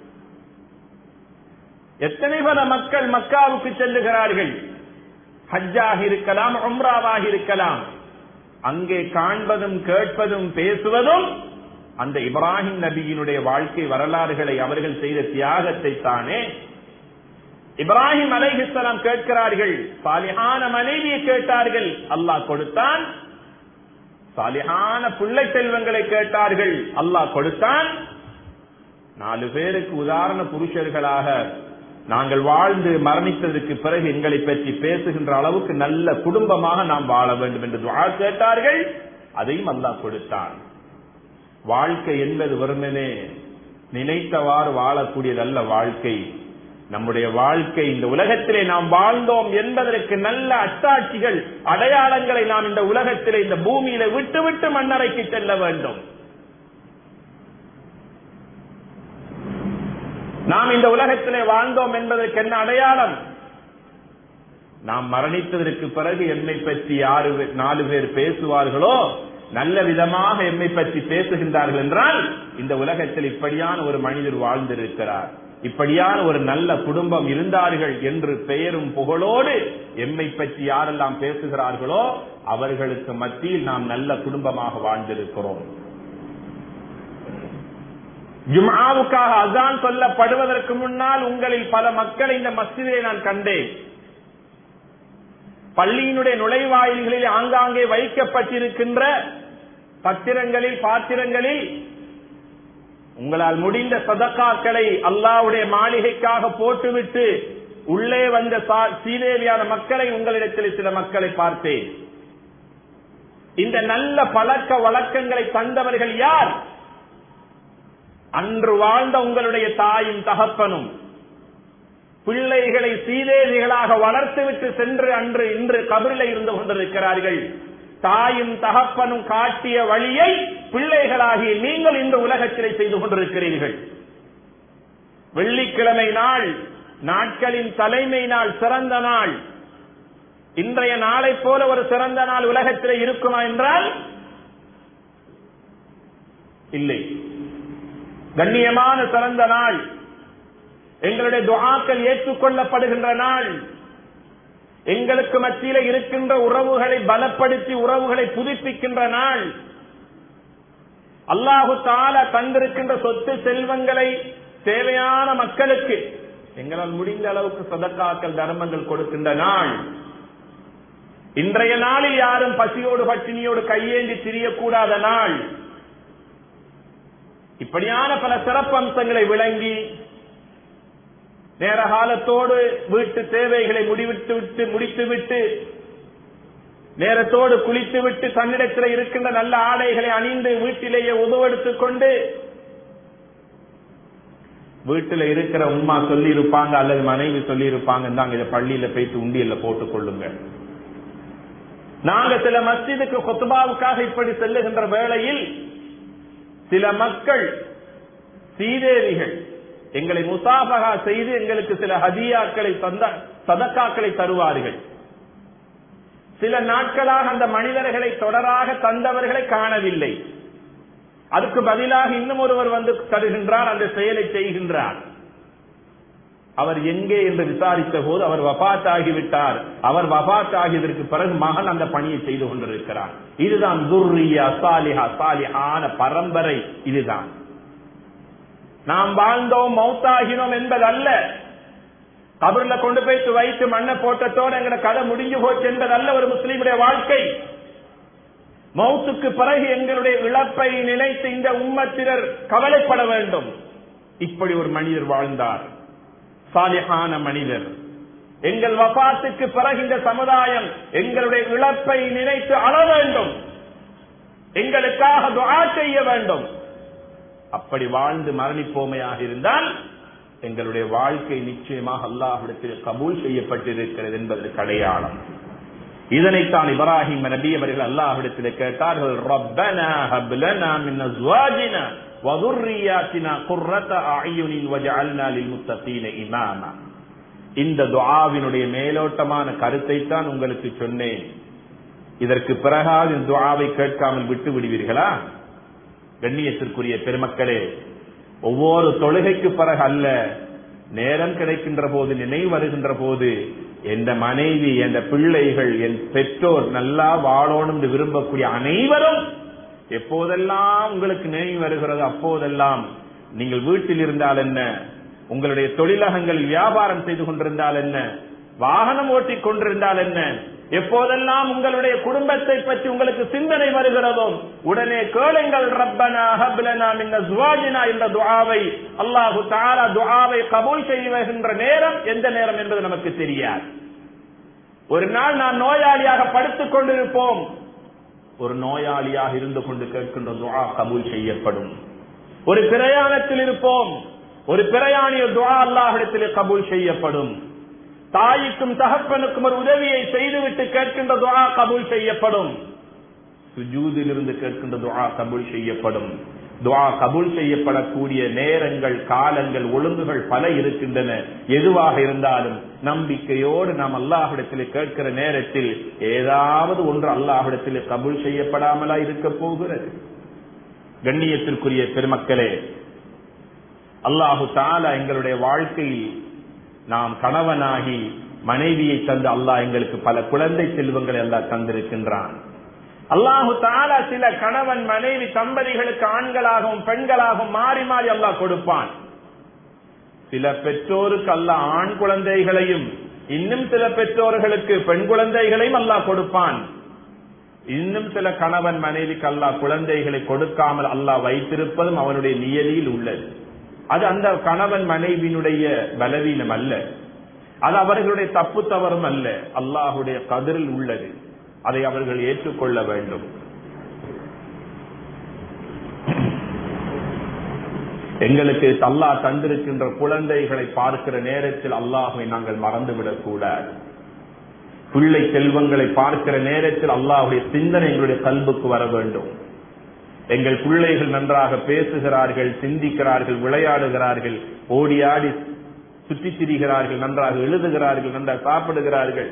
எத்தனை பல மக்கள் மக்காவுக்கு செல்லுகிறார்கள் ஹஜ்ஜாக இருக்கலாம் உம்ராவாக இருக்கலாம் அங்கே காண்பதும் கேட்பதும் பேசுவதும் அந்த இப்ராஹிம் நபியினுடைய வாழ்க்கை வரலாறுகளை அவர்கள் செய்த தியாகத்தை தானே இப்ராஹிம் அலைஹிஸ்லாம் கேட்கிறார்கள் சாலிஹான மனைவியை கேட்டார்கள் அல்லாஹ் கொடுத்தான் சாலிஹான பிள்ளை செல்வங்களை கேட்டார்கள் அல்லாஹ் கொடுத்தான் நாலு பேருக்கு உதாரண புருஷர்களாக நாங்கள் வாழ்ந்து மரணித்ததற்கு பிறகு எங்களை பற்றி பேசுகின்ற அளவுக்கு நல்ல குடும்பமாக நாம் வாழ வேண்டும் என்று துஆ கேட்டார்கள் அதையும் அல்லாஹ் கொடுத்தான் வாழ்க்கை என்பது வெறுமனே நினைத்தவாறு வாழக்கூடியதல்ல வாழ்க்கை நம்முடைய வாழ்க்கை இந்த உலகத்திலே நாம் வாழ்ந்தோம் என்பதற்கு நல்ல அத்தாட்சிகள் அடையாளங்களை நாம் இந்த உலகத்திலே இந்த பூமியில விட்டு விட்டு மண்ணறைக்கு செல்ல வேண்டும் நாம் இந்த உலகத்திலே வாழ்ந்தோம் என்பதற்கு என்ன அடையாளம் நாம் மரணித்ததற்கு பிறகு எம்மை பற்றி யாரு நாலு பேர் பேசுவார்களோ நல்ல விதமாக எம்மை பற்றி பேசுகின்றார்கள் என்றால் இந்த உலகத்தில் இப்படியான ஒரு மனிதர் வாழ்ந்திருக்கிறார் இப்படியான ஒரு நல்ல குடும்பம் இருந்தார்கள் என்று பெயரும் புகழோடு எம்மை பற்றி யாரெல்லாம் பேசுகிறார்களோ அவர்களுக்கு மத்தியில் நாம் நல்ல குடும்பமாக வாழ்ந்திருக்கிறோம் ஜும்ஆவுக்காக அசான் சொல்லப்படுவதற்கு முன்னால் உங்களில் பல மக்களை இந்த மஸ்ஜிதை நான் கண்டேன் பள்ளியினுடைய நுழைவாயில்களில் ஆங்காங்கே வைக்கப்பட்டிருக்கின்ற பத்திரங்களில் பாத்திரங்களில் உங்களால் முடிந்த சதக்காக்களை அல்லாவுடைய மாளிகைக்காக போட்டுவிட்டு உள்ளே வந்த சீதேவியான மக்களை உங்களிடத்தில் சில மக்களை பார்த்தேன் இந்த நல்ல பழக்க வழக்கங்களை தந்தவர்கள் யார் அன்று வாழ்ந்த உங்களுடைய தாயும் தகப்பனும் பிள்ளைகளை சீதேவிகளாக வளர்த்துவிட்டு சென்று அன்று இன்று கபிரில இருந்து கொண்டிருக்கிறார்கள் தாயும் தகப்பனும் காட்டிய வழியை பிள்ளைகளாகிய நீங்கள் இந்த உலகத்திலே செய்து கொண்டிருக்கிறீர்கள் வெள்ளிக்கிழமை நாள் நாட்களின் தலைமை நாள் சிறந்த நாள் இன்றைய நாளை போல ஒரு சிறந்த நாள் உலகத்திலே இருக்குமா என்றால் இல்லை கண்ணியமான சிறந்த நாள் எங்களுடைய துஆக்கள் ஏற்றுக்கொள்ளப்படுகின்ற நாள் எங்களுக்கு மத்தியில இருக்கின்ற உறவுகளை பலப்படுத்தி உறவுகளை புதுப்பிக்கின்ற நாள் அல்லாஹு தால தந்திருக்கின்ற சொத்து செல்வங்களை தேவையான மக்களுக்கு எங்களால் முடிந்த அளவுக்கு சதக்காக்கள் தர்மங்கள் கொடுக்கின்ற நாள் இன்றைய நாளில் யாரும் பசியோடு பட்டினியோடு கையேந்தி திரியக்கூடாத நாள் இப்படியான பல சிறப்பம்சங்களை விளங்கி நேர காலத்தோடு வீட்டு தேவைகளை முடிவிட்டு விட்டு முடித்துவிட்டு நேரத்தோடு குளித்துவிட்டு தன்னிடத்தில் இருக்கின்ற நல்ல ஆடைகளை அணிந்து வீட்டிலேயே உதவெடுத்துக் கொண்டு வீட்டில் இருக்கிற உமா சொல்லி இருப்பாங்க அல்லது மனைவி சொல்லி இருப்பாங்க இந்தாங்க இதை பள்ளியில போயிட்டு உண்டியல்ல போட்டுக் கொள்ளுங்க நாங்க சில மஸ்ஜிதுக்கு கொத்துபாவுக்காக இப்படி செல்லுகின்ற வேளையில் சில மக்கள் சீதேவிகள் எங்களை முசாபகா செய்து எங்களுக்கு சில ஹதியாக்களை தந்த சதக்காக்களை தருவார்கள் சில நாட்களாக அந்த மனிதர்களை தொடராக தந்தவர்களை காணவில்லை அதுக்கு பதிலாக இன்னும் ஒருவர் வந்து தருகின்றார் அந்த செயலை செய்கின்றார் அவர் எங்கே என்று விசாரித்த போது அவர் வபாத் ஆகிவிட்டார் அவர் வபாத் ஆகியதற்கு பிறகு மகன் அந்த பணியை செய்து கொண்டிருக்கிறார் இதுதான் துர்ரியா சாலிஹா சாலிஹான பரம்பரை இதுதான் நாம் வாழ்ந்தோம் மௌத்தாகினோம் என்பதல்ல கபர்ல கொண்டு போயிட்டு வைத்து மண்ணை போட்டத்தோடு எங்கட கதை முடிஞ்சு போச்சு என்பதல்ல ஒரு முஸ்லீமுடைய வாழ்க்கை மௌத்துக்கு பிறகு எங்களுடைய இழப்பை நினைத்து இந்த உம்மத்தினர் கவலைப்பட வேண்டும் இப்படி ஒரு மனிதர் வாழ்ந்தார் சாலிஹான மனிதர் எங்கள் வபாத்துக்கு பிறகு இந்த சமுதாயம் எங்களுடைய இழப்பை நினைத்து அழ வேண்டும் எங்களுக்காக துஆ செய்ய வேண்டும் அப்படி வாழ்ந்து மரணிப்போமையாக இருந்தால் எங்களுடைய வாழ்க்கை நிச்சயமாக அல்லாஹிடத்தில் கபூல் செய்யப்பட்டிருக்கிறது என்பதற்கு அடையாளம் இதனைத்தான் இப்ராஹிம் நபி அவர்கள் அல்லாஹிடத்தில் கேட்டார்கள் ரப்பனா ஹப்லனா மின் அஸ்வாஜினா வதுர்ரியாத்தினா குர்ரத அயுனின் வஜஅல்னா லில்முத்தகீன இமாமா இந்த துஆவினுடைய மேலோட்டமான கருத்தை தான் உங்களுக்கு சொன்னேன் இதற்கு பிறகாவது இந்த துஆவை கேட்காமல் விட்டு விடுவீர்களா கண்ணியத்திற்குரிய பெருமக்களே ஒவ்வொரு தொழுகைக்கு பிறகு அல்ல நேரம் கிடைக்கின்ற போது நினைவு வருகின்ற போது எந்த மனைவி எந்த பிள்ளைகள் என் பெற்றோர் நல்லா வாழணும் என்று விரும்பக்கூடிய அனைவரும் எப்போதெல்லாம் உங்களுக்கு நினைவு வருகிறதோ அப்போதெல்லாம் நீங்கள் வீட்டில் இருந்தால் என்ன உங்களுடைய தொழிலகங்களில் வியாபாரம் செய்து கொண்டிருந்தால் என்ன வாகனம் ஓட்டிக் கொண்டிருந்தால் என்ன எப்போதெல்லாம் உங்களுடைய குடும்பத்தை பற்றி உங்களுக்கு சிந்தனை வருகிறதோ உடனே கேளுங்கள் ரப்பனா ஹப்லனா மின் அஸ்வாஜினா என்ற துஆவை அல்லாஹு தஆலா துஆவை கபூல் செய்கின்ற நேரம் எந்த நேரம் என்பது நமக்கு தெரியாது ஒரு நாள் நான் நோயாளியாக படுத்துக் கொண்டிருப்போம் ஒரு நோயாளியாக இருந்து கொண்டு கேட்கின்ற துஆ கபூல் செய்யப்படும் ஒரு பிரயாணத்தில் இருப்போம் ஒரு பிரயாணிய துவா அல்லாஹிடத்திலே கபூல் செய்யப்படும் தாய்க்கும் தகப்பனுக்கும் ஒரு உதவியை செய்துவிட்டு கேட்கின்ற துவா கபூல் செய்யப்படும் சுஜூதில் இருந்து கேட்கின்ற துவா கபூல் செய்யப்படும் துவா கபூல் செய்யப்படக்கூடிய நேரங்கள் காலங்கள் ஒழுங்குகள் பல இருக்கின்றன எதுவாக இருந்தாலும் நம்பிக்கையோடு நாம் அல்லாஹிடத்தில் கேட்கிற நேரத்தில் ஏதாவது ஒன்று அல்லாஹிடத்தில் கபூல் செய்யப்படாமலா இருக்க போகிறது கண்ணியத்திற்குரிய பெருமக்களே அல்லாஹு தாலா எங்களுடைய வாழ்க்கையில் நாம் கணவனாகி மனைவியை தந்து அல்லாஹ் எங்களுக்கு பல குழந்தை செல்வங்களை எல்லாம் தந்திருக்கின்றான் அல்லாஹு தாலா சில கணவன் மனைவி தம்பதிகளுக்கு ஆண்களாகவும் பெண்களாகவும் மாறி மாறி அல்லாஹ் கொடுப்பான் சில பெற்றோருக்கு அல்லாஹ் ஆண் குழந்தைகளையும் இன்னும் சில பெற்றோர்களுக்கு பெண் குழந்தைகளையும் அல்லாஹ் கொடுப்பான் இன்னும் சில கணவன் மனைவிக்கு அல்லாஹ் குழந்தைகளை கொடுக்காமல் அல்லாஹ் வைத்திருப்பதும் அவனுடைய நியதியில் உள்ளது அது அந்த கணவன் மனைவியினுடைய பலவீனம் அல்ல அது அவர்களுடைய தப்பு தவறும் அல்ல அல்லாஹுடைய கதிரில் உள்ளது அதை அவர்கள் ஏற்றுக்கொள்ள வேண்டும் எங்களுக்கு அல்லாஹ் தந்திருக்கின்ற குழந்தைகளை பார்க்கிற நேரத்தில் அல்லாஹை நாங்கள் மறந்துவிடக் கூடாது பிள்ளை செல்வங்களை பார்க்கிற நேரத்தில் அல்லாஹுடைய சிந்தனை எங்களுடைய கல்புக்கு வர வேண்டும் எங்கள் பிள்ளைகள் நன்றாக பேசுகிறார்கள் சிந்திக்கிறார்கள் விளையாடுகிறார்கள் ஓடி ஆடி சுற்றி திரிகிறார்கள் நன்றாக எழுதுகிறார்கள் நன்றாக சாப்பிடுகிறார்கள்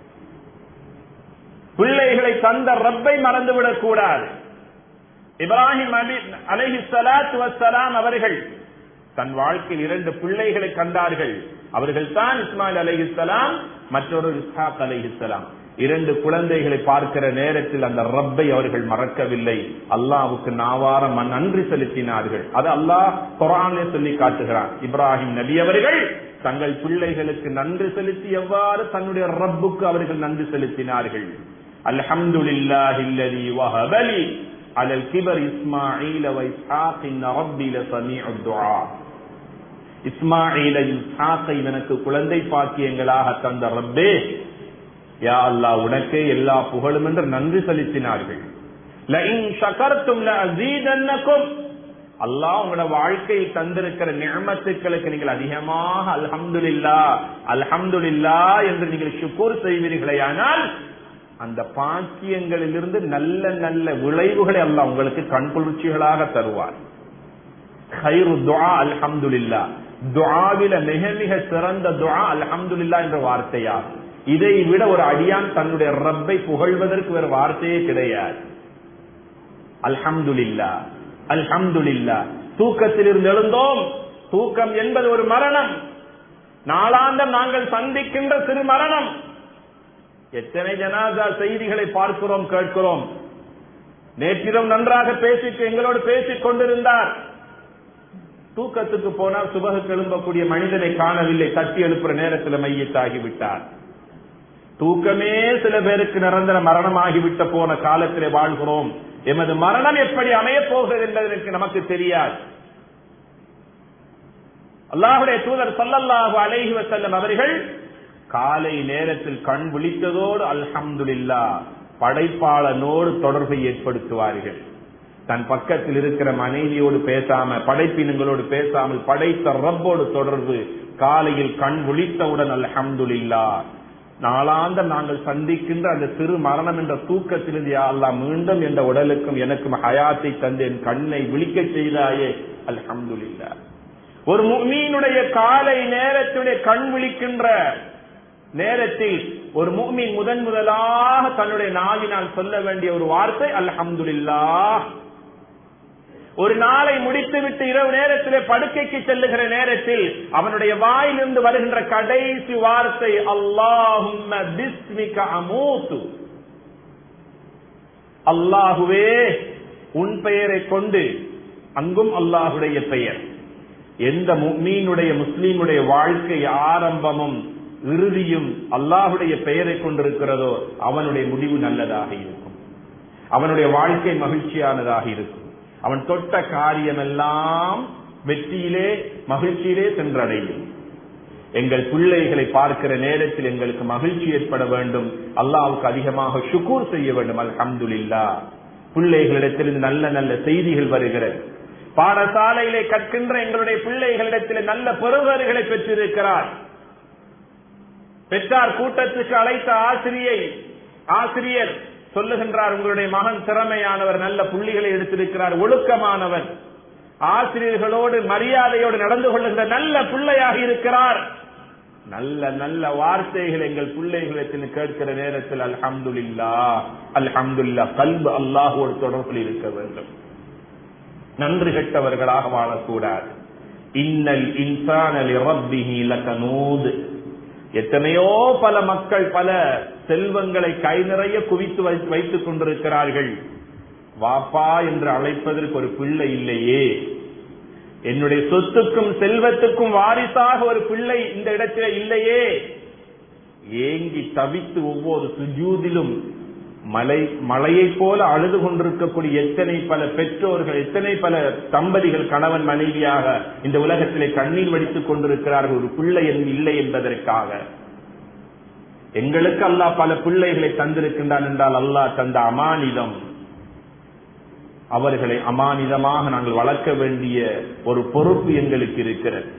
பிள்ளைகளை தந்த ரப்பை மறந்துவிடக் கூடாது இப்ராஹிம் அலஹி சலாத்து வசலாம் அவர்கள் தன் வாழ்க்கையில் இரண்டு பிள்ளைகளை கண்டார்கள் அவர்கள் தான் இஸ்மாயில் அலைஹிஸ்லாம் மற்றொரு இஸ்ஹாக் அலைஹிஸ்லாம் இரண்டு குழந்தைகளை பார்க்கிற நேரத்தில் அந்த ரப்பை அவர்கள் மறக்கவில்லை அல்லாவுக்கு நாவாரம் நன்றி செலுத்தினார்கள் அது அல்லாஹ் குரானே சொல்லி காட்டுகிறான் இப்ராஹிம் நபி அவர்கள் தங்கள் பிள்ளைகளுக்கு நன்றி செலுத்தி எவ்வாறு தன்னுடைய ரப்புக்கு அவர்கள் நன்றி செலுத்தினார்கள் அல்ஹம்துலில்லாஹில்லதி வஹபலி அலல் கிபர் இஸ்மாயில் வைஸ்ஹாக் இன்ன ரப்பி லசமீஉ துஆ இஸ்மாயிலை இஸ்ஹாக்கை எனக்கு குழந்தை பாக்கியங்களாக தந்த ரப்பே யா அல்லா உனக்கே எல்லா புகழும் என்று நன்றி செலுத்தினார்கள் அல்லாஹ் உங்களோட வாழ்க்கையில் தந்திருக்கிற நியமத்துக்களுக்கு நீங்கள் அதிகமாக அல்ஹம்துலில்லா அல்ஹம்துலில்லா என்று நீங்கள் சுக்கூர் செய்வீர்களே ஆனால் அந்த பாக்கியங்களிலிருந்து நல்ல நல்ல விளைவுகளை அல்லாஹ் உங்களுக்கு கண்குளிர்ச்சிகளாக தருவார் ஹைரு துஆ அல்ஹம்துலில்லா துஆவில மிக மிக சிறந்த துஆ அல்ஹம்துலில்லா என்ற வார்த்தையாகும் இதை விட ஒரு அடியான் தன்னுடைய ரப்பை புகழ்வதற்கு வேறு வார்த்தையே கிடையாது அல்ஹம்துலில்லா அல்ஹம்துலில்லா தூக்கத்தில் இருந்து எழுந்தோம் தூக்கம் என்பது ஒரு மரணம் நாளாந்தம் நாங்கள் சந்திக்கின்ற சிறு மரணம் எத்தனை ஜனாதா செய்திகளை பார்க்கிறோம் கேட்கிறோம் நேற்றிடம் நன்றாக பேசிட்டு எங்களோடு பேசிக் கொண்டிருந்தார் தூக்கத்துக்கு போனால் சுபகுக்கு எழும்பக்கூடிய மனிதனை காணவில்லை தட்டி எழுப்புற நேரத்தில் மையத்தாகிவிட்டார் தூக்கமே சில பேருக்கு நிரந்தர மரணமாகிவிட்ட போன காலத்திலே வாழ்கிறோம் எமது மரணம் எப்படி அமையப் போகிறது என்பதற்கு நமக்கு தெரியாது அல்லாஹுடைய தூதர் சல்லல்லாஹு அலைஹி வசல்லம் அவர்கள் காலை நேரத்தில் கண் விழித்ததோடு அல்ஹம்துலில்லா படைப்பாளனோடு தொடர்பை ஏற்படுத்துவார்கள் தன் பக்கத்தில் இருக்கிற மனைவியோடு பேசாம படைப்பினங்களோடு பேசாமல் படைத்த ரப்போடு தொடர்பு காலையில் கண் விழித்தவுடன் அல்ஹம்துலில்லா நாளாந்த நாங்கள் சந்திக்கின்ற அந்த சிறு மரணம் என்ற தூக்கத்திலிருந்து அல்லா மீண்டும் என்ற உடலுக்கும் எனக்கும் ஹயாத்தை தந்து என் கண்ணை விழிக்க செய்தாயே அல்ஹம்துலில்லா ஒரு மீனுடைய காலை நேரத்துடைய கண் விழிக்கின்ற நேரத்தில் ஒரு மூமின் முதன் முதலாக தன்னுடைய நாவினால் சொல்ல வேண்டிய ஒரு வார்த்தை அல்ஹம்துலில்லா ஒரு நாளை முடித்துவிட்டு இரவு நேரத்திலே படுக்கைக்கு செல்லுகிற நேரத்தில் அவனுடைய வாயிலிருந்து வருகின்ற கடைசி வார்த்தை அல்லாஹும்ம பிஸ்மிக அமூத்து அல்லாஹுவே உன் பெயரை கொண்டு அங்கும் அல்லாஹுடைய பெயர் எந்த மீனுடைய முஸ்லீமுடைய வாழ்க்கை ஆரம்பமும் இறுதியும் அல்லாஹுடைய பெயரை கொண்டிருக்கிறதோ அவனுடைய முடிவு நல்லதாக இருக்கும் அவனுடைய வாழ்க்கை மகிழ்ச்சியானதாக இருக்கும் அவன் தொட்ட காரியமெல்லாம் வெற்றியிலே மகிழ்ச்சியிலே சென்றடையும் எங்கள் பிள்ளைகளை பார்க்கிற நேரத்தில் எங்களுக்கு மகிழ்ச்சி ஏற்பட வேண்டும் அல்லாவுக்கு அதிகமாக சுக்கூர் செய்ய வேண்டும் அல்ஹம்துலில்லா பிள்ளைகளிடத்திலிருந்து நல்ல நல்ல செய்திகள் வருகிறது பாடசாலையிலே கற்கின்ற எங்களுடைய பிள்ளைகளிடத்தில் நல்ல பெறுவர்களை பெற்றிருக்கிறார் பெற்றார் கூட்டத்துக்கு அழைத்த ஆசிரியை ஆசிரியர் சொல்லுகின்றார் உங்களுடைய மகன் திறமையானவர் நல்ல புள்ளிகளை எடுத்திருக்கிறார் ஒழுக்கமானவர் ஆசிரியர்களோடு மரியாதையோடு நடந்து கொள்ளுகின்ற நல்ல பிள்ளையாக இருக்கிறார் நல்ல நல்ல வார்த்தைகள் எங்கள் பிள்ளைகளிடத்தில் கேட்கிற நேரத்தில் அல்ஹம்துலில்லா அல்ஹம்துல்லா கல்பு அல்லாஹோடு தொடர்பில் இருக்க வேண்டும் நன்றி கெட்டவர்களாக வாழக்கூடாது இன்னல் இன்சானலி ரப்பிஹி லகனூத் எத்தனையோ பல மக்கள் பல செல்வங்களை கை நிறைய குவித்து வைத்துக் கொண்டிருக்கிறார்கள் வாப்பா என்று அழைப்பதற்கு ஒரு பிள்ளை இல்லையே என்னுடைய சொத்துக்கும் செல்வத்துக்கும் வாரிசாக ஒரு பிள்ளை இந்த இடத்துல இல்லையே ஏங்கி தவித்து ஒவ்வொரு சுஜூதிலும் மலை மலையை போல அழுது கொண்டிருக்கக்கூடிய எத்தனை பல பெற்றோர்கள் எத்தனை பல தம்பதிகள் கணவன் மனைவியாக இந்த உலகத்திலே கண்ணீர் வடித்துக் கொண்டிருக்கிறார்கள் ஒரு பிள்ளை இல்லை என்பதற்காக எங்களுக்கு அல்லாஹ் பல பிள்ளைகளை தந்திருக்கின்றான் என்றால் அல்லாஹ் தந்த அமானிதம் அவர்களை அமானிதமாக நாங்கள் வளர்க்க வேண்டிய ஒரு பொறுப்பு எங்களுக்கு இருக்கிறது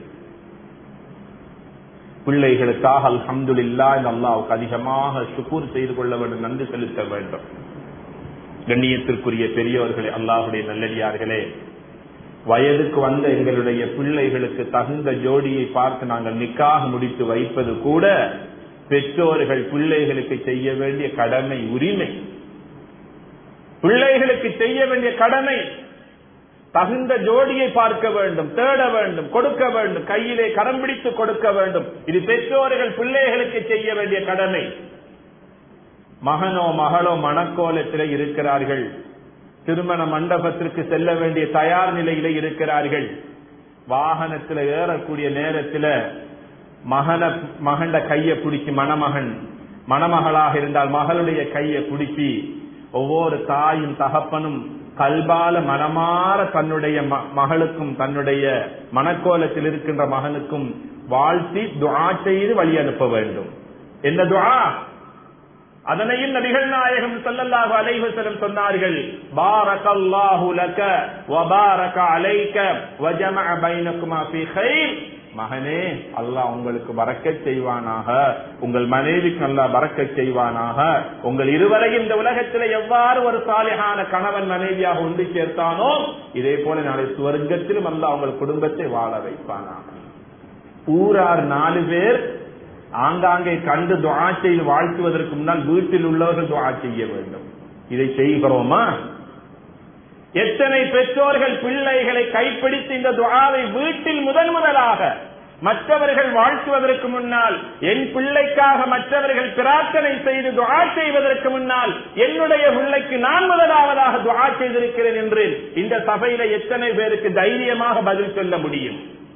பிள்ளைகளுக்காக அல்ஹம்துலில்லா இந்த அல்லாவுக்கு அதிகமாக சுக்கூர் செய்து கொள்ள வேண்டும் நன்றி செலுத்த வேண்டும் கண்ணியத்திற்குரிய பெரியவர்களே அல்லாஹுடைய நல்லடியார்களே வயதுக்கு வந்த எங்களுடைய பிள்ளைகளுக்கு தகுந்த ஜோடியை பார்த்து நாங்கள் நிக்காக முடித்து வைப்பது கூட பெற்றோர்கள் பிள்ளைகளுக்கு செய்ய வேண்டிய கடமை உரிமை பிள்ளைகளுக்கு செய்ய வேண்டிய கடமை தகுந்த ஜோடியை பார்க்க வேண்டும் தேட வேண்டும் கொடுக்க வேண்டும் கையிலே கரம் பிடித்து கொடுக்க வேண்டும் இது பெற்றோர்கள் பிள்ளைகளுக்கு செய்ய வேண்டிய கடமை மகனோ மகளோ மணக்கோலத்திலே இருக்கிறார்கள் திருமண மண்டபத்திற்கு செல்ல வேண்டிய தயார் நிலையில இருக்கிறார்கள் வாகனத்தில் ஏறக்கூடிய நேரத்தில் மகன மகண்ட கையை பிடிச்சி மணமகன் மணமகளாக இருந்தால் மகளுடைய கையை பிடிச்சி ஒவ்வொரு தாயும் தகப்பனும் கல்பால மனமாற தன்னுடைய மகளுக்கும் தன்னுடைய மனக்கோலத்தில் இருக்கின்ற மகனுக்கும் வாழ்த்தி துவா செய்து வழி அனுப்ப வேண்டும் என்ன துவா அதனையும் நபிகள் நாயகம் ஸல்லல்லாஹு அலைஹி வஸல்லம் சொன்னார்கள் பாரக்கல்லாஹு லக வ பாரக அலைக வ ஜமஅ பைனகுமா ஃபீ கைர் மகனே அல்லாஹ் உங்களுக்கு பறக்கச் செய்வானாக உங்கள் மனைவிக்கு அல்லாஹ் பறக்கச் செய்வானாக உங்கள் இருவரையும் இந்த உலகத்தில் எவ்வாறு ஒரு சாலிகான கணவன் மனைவியாக ஒன்று சேர்த்தானோ இதே போல நாளை சுவர்க்கத்திலும் அல்லாஹ் உங்கள் குடும்பத்தை வாழ வைப்பானாக ஊரார் நாலு பேர் ஆங்காங்கே கண்டு துவா செய்து வாழ்த்துவதற்கு முன்னால் வீட்டில் உள்ளவர்கள் துவா செய்ய வேண்டும் இதை செய்கிறோமா எத்தனை பெற்றோர்கள் பிள்ளைகளை கைப்பிடித்து இந்த துவாவை வீட்டில் முதன் முதலாக மற்றவர்கள் வாழ்த்துவதற்கு முன்னால் என் பிள்ளைக்காக மற்றவர்கள் பிரார்த்தனை செய்து துவா செய்வதற்கு முன்னால் என்னுடைய பிள்ளைக்கு நான் முதலாவதாக துவா செய்திருக்கிறேன் என்று இந்த சபையில எத்தனை பேருக்கு தைரியமாக பதில் சொல்ல முடியும்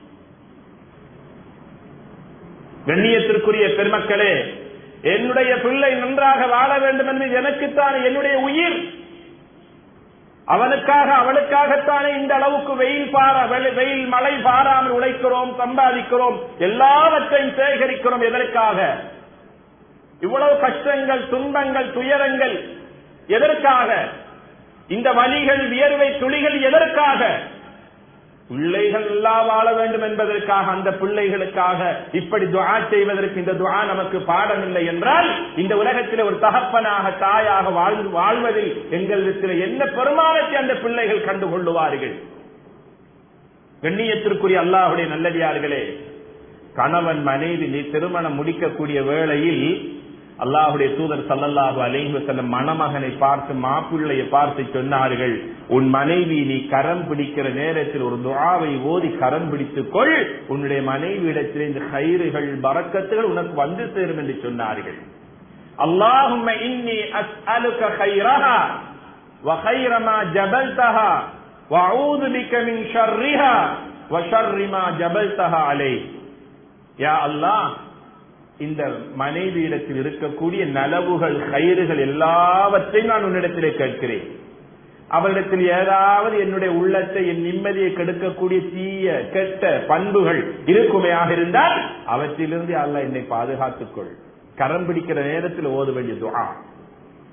கண்ணியத்திற்குரிய பெருமக்களே என்னுடைய பிள்ளை நன்றாக வாழ வேண்டும் என்று எனக்குத்தான் என்னுடைய உயிர் அவனுக்காக அவளுக்காகத்தானே இந்த அளவுக்கு வெயில் பாரா வெயில் மழை பாராமல் உழைக்கிறோம் சம்பாதிக்கிறோம் எல்லாவற்றையும் சேகரிக்கிறோம் எதற்காக இவ்வளவு கஷ்டங்கள் துன்பங்கள் துயரங்கள் எதற்காக இந்த வலிகள் வியர்வை துளிகள் எதற்காக பிள்ளைகள் எல்லாம் வாழ வேண்டும் என்பதற்காக அந்த பிள்ளைகளுக்காக இப்படி துவா செய்வதற்கு இந்த துவா நமக்கு பாடம் இல்லை என்றால் இந்த உலகத்தில் ஒரு தகப்பனாக தாயாக வாழ்வதில் எங்களிடத்தில் என்ன பெருமானத்தை அந்த பிள்ளைகள் கண்டு கொள்ளுவார்கள் கண்ணியத்திற்குரிய அல்லாஹுடைய நல்லடியார்களே கணவன் மனைவி நீ திருமணம் முடிக்கக்கூடிய வேளையில் அல்லாஹுடைய தூதர் சல்லல்லாஹு அலைஹி வஸல்லம் மணமகனை பார்த்து மாப்பிள்ளையை பார்த்து சொன்னார்கள் உன் மனைவி நீ கரம் பிடிக்கிற நேரத்தில் ஒரு துஆவை ஓதி கரம் பிடித்துக் கொள் உன்னுடைய மனைவி இடத்தில் இந்த கயிறுகள் பறக்கத்துகள் உனக்கு வந்து சேரும் என்று சொன்னார்கள் اللهم إني أسألك خيرها وخير ما جبلتها وأعوذ بك من شرها وشر ما جبلتها عليه يا الله இந்த மனைவியிடத்தில் இருக்கக்கூடிய நலவுகள் கயிறுகள் எல்லாவற்றையும் நான் உன்னிடத்திலே கேட்கிறேன் அவரிடத்தில் ஏதாவது என்னுடைய உள்ளத்தை என் நிம்மதியை கெடுக்கக்கூடிய தீய கெட்ட பண்புகள் இருக்குமையாக இருந்தால் அவற்றிலிருந்து அல்ல என்னை பாதுகாத்துக் கொள் கரம் பிடிக்கிற நேரத்தில் ஓத வேண்டிய துஆ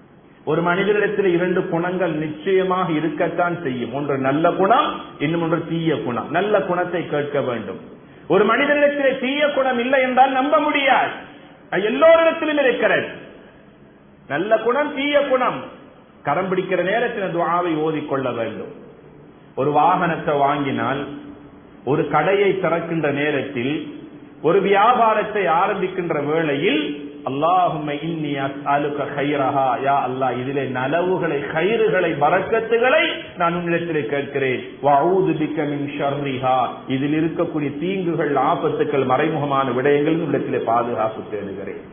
ஒரு மனிதனிடத்தில் இரண்டு குணங்கள் நிச்சயமாக இருக்கத்தான் செய்யும் ஒன்று நல்ல குணம் இன்னும் ஒன்று தீய குணம் நல்ல குணத்தை கேட்க வேண்டும் ஒரு மனிதனிடத்திலே தீய குணம் இல்லை என்றால் நம்ப முடியாது அது எல்லோரிடத்திலும் இருக்கிறது நல்ல குணம் தீய குணம் கரம் பிடிக்கிற நேரத்தில் துவாவை ஓதிக்கொள்ள வேண்டும் ஒரு வாகனத்தை வாங்கினால் ஒரு கடையை திறக்கின்ற நேரத்தில் ஒரு வியாபாரத்தை ஆரம்பிக்கின்ற வேளையில் அல்லாஹும்ம இன்னி அஸ்அலுக கைரஹா யா அல்லாஹ் இதிலே நலவுகளை கயிறுகளை பறக்கத்துகளை நான் உன்னிடத்திலே கேட்கிறேன் வஊது பிக்க மின் ஷர்ரிஹா இதில் இருக்கக்கூடிய தீங்குகள் ஆபத்துக்கள் மறைமுகமான விடயங்கள் உன்னிடத்திலே பாதுகாப்பு தேடுகிறேன்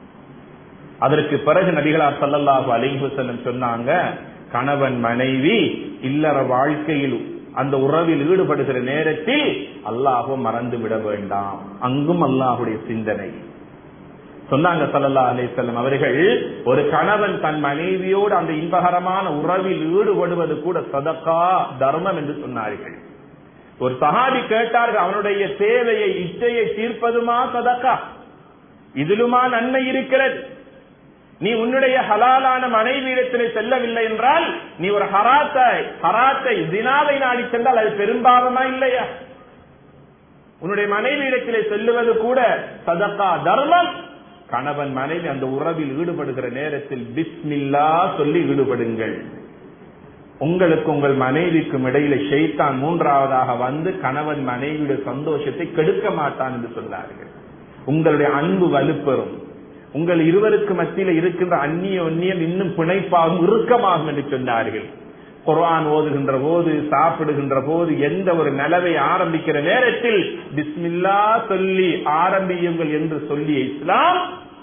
அதற்கு பிறகு நபிகளார் சல்லல்லாஹு அலைஹி வஸல்லம் சொன்னாங்க கணவன் மனைவி இல்லற வாழ்க்கையில் அந்த உறவில் ஈடுபடுகிற நேரத்தில் அல்லாஹும் மறந்து விட வேண்டாம் அங்கும் அல்லாஹுடைய சிந்தனை சொன்னாங்க சல்லல்லா அலிசல்லம் அவர்கள் ஒரு கணவன் தன் மனைவியோடு அந்த இன்பகரமான உறவில் ஈடுபடுவது கூட சதக்கா தர்மம் என்று சொன்னார்கள் ஒரு சஹாபி கேட்டார்கள் அவனுடைய தேவையை இச்சையை தீர்ப்பதுமா சதக்கா இதிலுமா நன்மை இருக்கிறது நீ உன்னுடைய ஹலாலான மனைவியிடத்திலே செல்லவில்லை என்றால் நீ ஒரு ஹராத்தை ஹராத்தை தினாவை நாடி சென்றால் அது பெரும்பாவமா இல்லையா உன்னுடைய மனைவியிடத்திலே செல்லுவது கூட சதக்கா தர்மம் கணவன் மனைவி அந்த உறவில் ஈடுபடுகிற நேரத்தில் பிஸ்மில்லா சொல்லி ஈடுபடுங்கள் உங்களுக்கு உங்கள் மனைவிக்கும் இடையில ஷெய்தான் மூன்றாவதாக வந்து கணவன் மனைவியுடைய சந்தோஷத்தை கெடுக்க மாட்டான் என்று சொன்னார்கள் உங்களுடைய அன்பு வலுப்பெறும் உங்கள் இருவருக்கு மத்தியில் இருக்கின்ற அந்நிய ஒன்னியம் இன்னும் பிணைப்பாகும் இறுக்கமாகும் என்று சொன்னார்கள் குர்ஆன் ஓதுகின்ற போது சாப்பிடுகின்ற போது எந்த ஒரு நலவை ஆரம்பிக்கிற நேரத்தில் பிஸ்மில்லா சொல்லி ஆரம்பியுங்கள் என்று சொல்லிய இஸ்லாம்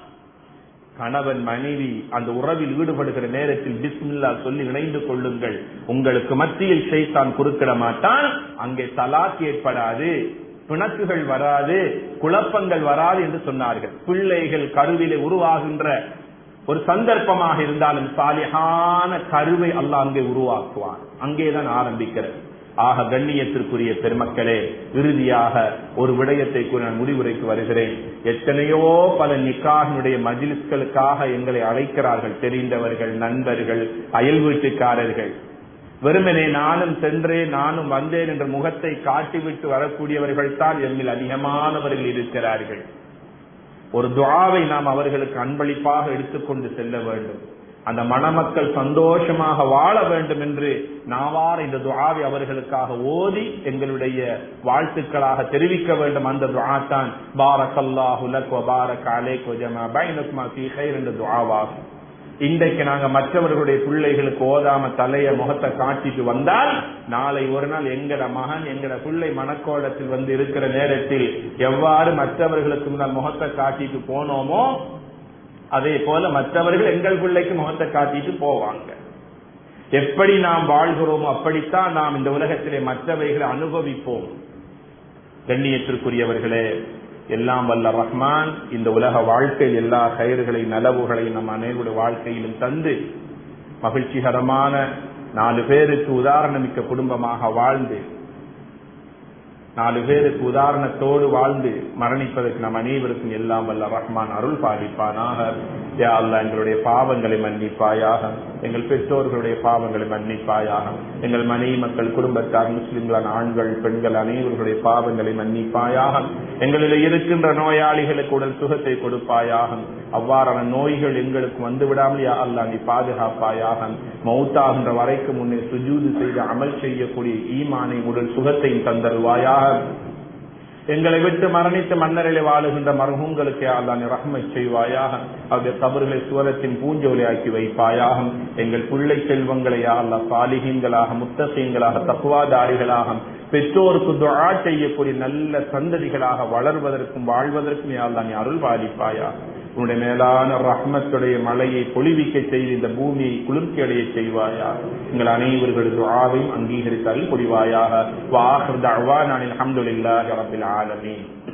கணவன் மனைவி அந்த உறவில் ஈடுபடுகிற நேரத்தில் பிஸ்மில்லா சொல்லி இணைந்து கொள்ளுங்கள் உங்களுக்கு மத்தியில் ஷைத்தான் குறுக்கிட மாட்டான் அங்கே தலாக் ஏற்படாது பிணக்குகள் வராது குழப்பங்கள் வராது என்று சொன்னார்கள் பிள்ளைகள் கருவிலே உருவாகின்ற ஒரு சந்தர்ப்பமாக இருந்தாலும் சாலிகான கருவை அல்லாஹ் அங்கே உருவாக்குவான் அங்கேதான் ஆரம்பிக்கிறது ஆக கண்ணியத்திற்குரிய பெருமக்களே இறுதியாக ஒரு விடயத்தை கூறி நான் முடிவுரைக்கு வருகிறேன் எத்தனையோ பல நிக்காகினுடைய மஜிலிஸ்களுக்காக எங்களை அழைக்கிறார்கள் தெரிந்தவர்கள் நண்பர்கள் அயல் வீட்டுக்காரர்கள் வெறுமனே நானும் சென்றேன் நானும் வந்தேன் என்ற முகத்தை காட்டிவிட்டு வரக்கூடியவர்கள் தான் எம்மில் அதிகமானவர்கள் இருக்கிறார்கள் ஒரு துவாவை நாம் அவர்களுக்கு அன்பளிப்பாக எடுத்துக்கொண்டு செல்ல வேண்டும் அந்த மணமக்கள் சந்தோஷமாக வாழ வேண்டும் என்று நாவார இந்த துவாவை அவர்களுக்காக ஓதி எங்களுடைய வாழ்த்துக்களாக தெரிவிக்க வேண்டும் அந்த துவா தான் பாரக்கல்லாஹு லக் வ பாரக் அலைக் வ ஜமா பைனக்குமா ஃபீ கைர் என்ற துவாவாகும் இன்றைக்கு நாங்க மற்றவர்களுடைய பிள்ளைகளுக்கு ஓதாம தலைய முகத்தை காட்டிட்டு வந்தால் நாளை ஒரு நாள் எங்கட மகன் எங்கட பிள்ளை மனக்கோலத்தில் வந்து இருக்கிற நேரத்தில் எவ்வாறு மற்றவர்களுக்கு முன்னால் முகத்தை காட்டிட்டு போனோமோ அதே போல மற்றவர்கள் எங்கள் பிள்ளைக்கு முகத்தை காட்டிட்டு போவாங்க எப்படி நாம் வாழ்கிறோமோ அப்படித்தான் நாம் இந்த உலகத்திலே மற்றவைகளை அனுபவிப்போம் கண்ணியத்திற்குரியவர்களே எல்லாம் வல்ல ரஹ்மான் இந்த உலக வாழ்க்கையில் எல்லா கயிறுகளையும் நலவுகளையும் நம் அனைவருடைய வாழ்க்கையிலும் தந்து மகிழ்ச்சிகரமான நாலு பேருக்கு உதாரணமிக்க குடும்பமாக வாழ்ந்து நாலு பேருக்கு உதாரணத்தோடு வாழ்ந்து மரணிப்பதற்கு நம் அனைவருக்கும் எல்லாம் வல்ல ரஹ்மான் அருள் பாலிப்பானாக யா அல்லா எங்களுடைய பாவங்களை மன்னிப்பாயாக எங்கள் பெற்றோர்களுடைய பாவங்களை மன்னிப்பாயாக எங்கள் மனைவி மக்கள் குடும்பத்தார் முஸ்லிம்களான ஆண்கள் பெண்கள் அனைவர்களுடைய பாவங்களை மன்னிப்பாயாக எங்களில் இருக்கின்ற நோயாளிகளுக்கு உடல் சுகத்தை கொடுப்பாயாக அவ்வாறான நோய்கள் எங்களுக்கு வந்து விடாமல் யா அல்லா நீ பாதுகாப்பாயாக மௌத்தாகின்ற வரைக்கும் முன்னே சுஜூது செய்து அமல் செய்யக்கூடிய ஈமானை உடல் சுகத்தையும் தந்தருவாயாக எங்களை விட்டு மரணித்து மன்னரிலே வாழுகின்ற மருகங்களுக்கு அல்லாஹ் ரஹ்மை செய்வாயாக அவருடைய கபர்களை சுவரத்தின் பூஞ்சோலியாக்கி வைப்பாயாக எங்கள் பிள்ளை செல்வங்களை அல்ல சாலிகீன்களாக முத்தசீன்களாக தப்புவாதாரிகளாக பெற்றோருக்கு துஆ செய்யக்கூடிய நல்ல சந்ததிகளாக வளர்வதற்கும் வாழ்வதற்கும் யாழ்தான் அருள் பாலிப்பாயா உன்னுடைய மேலான ரஹ்மத்துடைய மழையை பொழிவிக்க செய்து இந்த பூமியை குளிர்ச்சி அடைய செய்வாயா எங்கள் அனைவர்களது ஆவையும் அங்கீகரித்தால் பொழிவாயாக வாஹர் தஅவானா அல்ஹம்துலில்லாஹி ரப்பில் ஆலமீன்